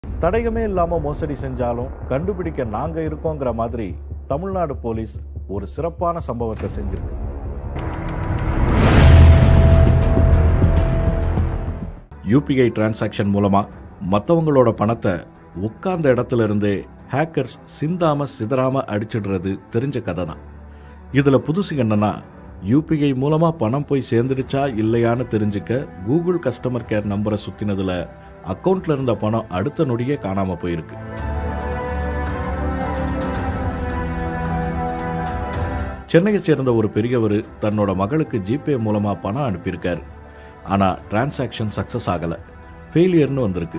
தடயமே இல்லாம மோசடி செஞ்சாலும் கண்டுபிடிக்க நாங்க இருக்கோங்கிற மாதிரி தமிழ்நாடு போலீஸ் ஒரு சிறப்பான சம்பவத்தை செஞ்சிருக்கு யூபிஐ டிரான்சாக்ஷன் மூலமா மற்றவங்களோட பணத்தை உட்கார்ந்த இடத்துல இருந்தே ஹேக்கர்ஸ் சிந்தாம சிதறாம அடிச்சிடுறது தெரிஞ்ச கதை தான் இதுல புதுசு என்னன்னா யூபிஐ மூலமா பணம் போய் சேர்ந்துடுச்சா இல்லையான்னு தெரிஞ்சுக்க கூகுள் கஸ்டமர் கேர் நம்பரை சுத்தினதுல அக்கவுண்ட்ல இருந்த பணம் அடுத்த நொடியே காணாம போயிருக்கு சென்னையைச் சேர்ந்த ஒரு பெரியவர் தன்னோட மகளுக்கு ஜிபே மூலமா பணம் அனுப்பியிருக்காரு ஆனா டிரான்சாக்ஷன் சக்சஸ் ஆகல ஃபெயிலியர்னு வந்திருக்கு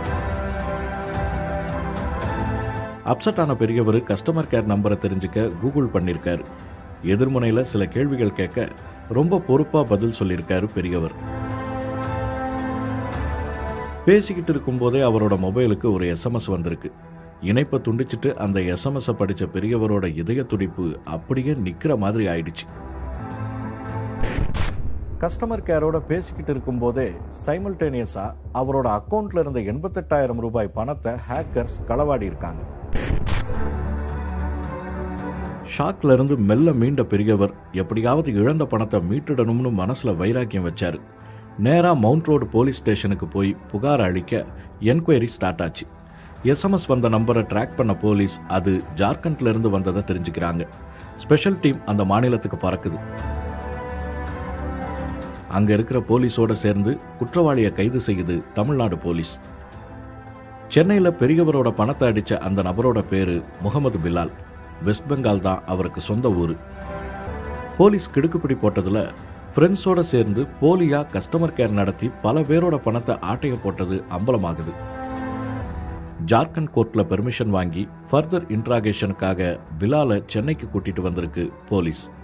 அப்செட் ஆன பெரியவர் கஸ்டமர் கேர் நம்பரை தெரிஞ்சுக்க கூகுள் பண்ணிருக்காரு எதிர்முனையில சில கேள்விகள் கேட்க ரொம்ப பொறுப்பா பதில் சொல்லியிருக்காரு பெரியவர் பேசிக்கிட்டு இருக்கும்போதே அவரோட மொபைலுக்கு ஒரு எஸ்எம்எஸ் வந்திருக்கு இணைப்பை துண்டிச்சிட்டு அந்த எஸ்எம்எஸ் படிச்ச பெரியவரோட இதய துடிப்பு அப்படியே நிக்கிற மாதிரி ஆயிடுச்சு கஸ்டமர் கேரோட பேசிக்கிட்டு இருக்கும்போதே சைமல்டேனியஸா அவரோட அக்கவுண்ட்ல இருந்த எண்பத்தெட்டாயிரம் ரூபாய் பணத்தை ஹேக்கர்ஸ் களவாடி இருக்காங்க ஷாக்ல இருந்து மெல்ல மீண்ட பெரியவர் எப்படியாவது இழந்த பணத்தை மீட்டுடணும்னு மனசுல வைராக்கியம் வச்சாரு நேரா மவுண்ட் ரோடு போலீஸ் ஸ்டேஷனுக்கு போய் புகார் அளிக்க என்கொயரி ஸ்டார்ட் ஆச்சு எஸ்எம்எஸ் வந்த நம்பரை ட்ராக் பண்ண போலீஸ் அது ஜார்க்கண்ட்ல இருந்து வந்ததை தெரிஞ்சுக்கிறாங்க ஸ்பெஷல் டீம் அந்த மாநிலத்துக்கு பறக்குது அங்க இருக்கிற போலீஸோட சேர்ந்து குற்றவாளியை கைது செய்யுது தமிழ்நாடு போலீஸ் சென்னையில பெரியவரோட பணத்தை அடிச்ச அந்த நபரோட பேரு முகமது பிலால் வெஸ்ட் பெங்கால் தான் அவருக்கு சொந்த ஊரு போலீஸ் கிடுக்குப்பிடி போட்டதுல ஃப்ரெண்ட்ஸோட சேர்ந்து போலியா கஸ்டமர் கேர் நடத்தி பல பேரோட பணத்தை ஆட்டைய போட்டது அம்பலமாகுது ஜார்க்கண்ட் கோர்ட்ல பெர்மிஷன் வாங்கி ஃபர்தர் இன்ட்ராகேஷனுக்காக பிலாலை சென்னைக்கு கூட்டிட்டு வந்திருக்கு போலீஸ்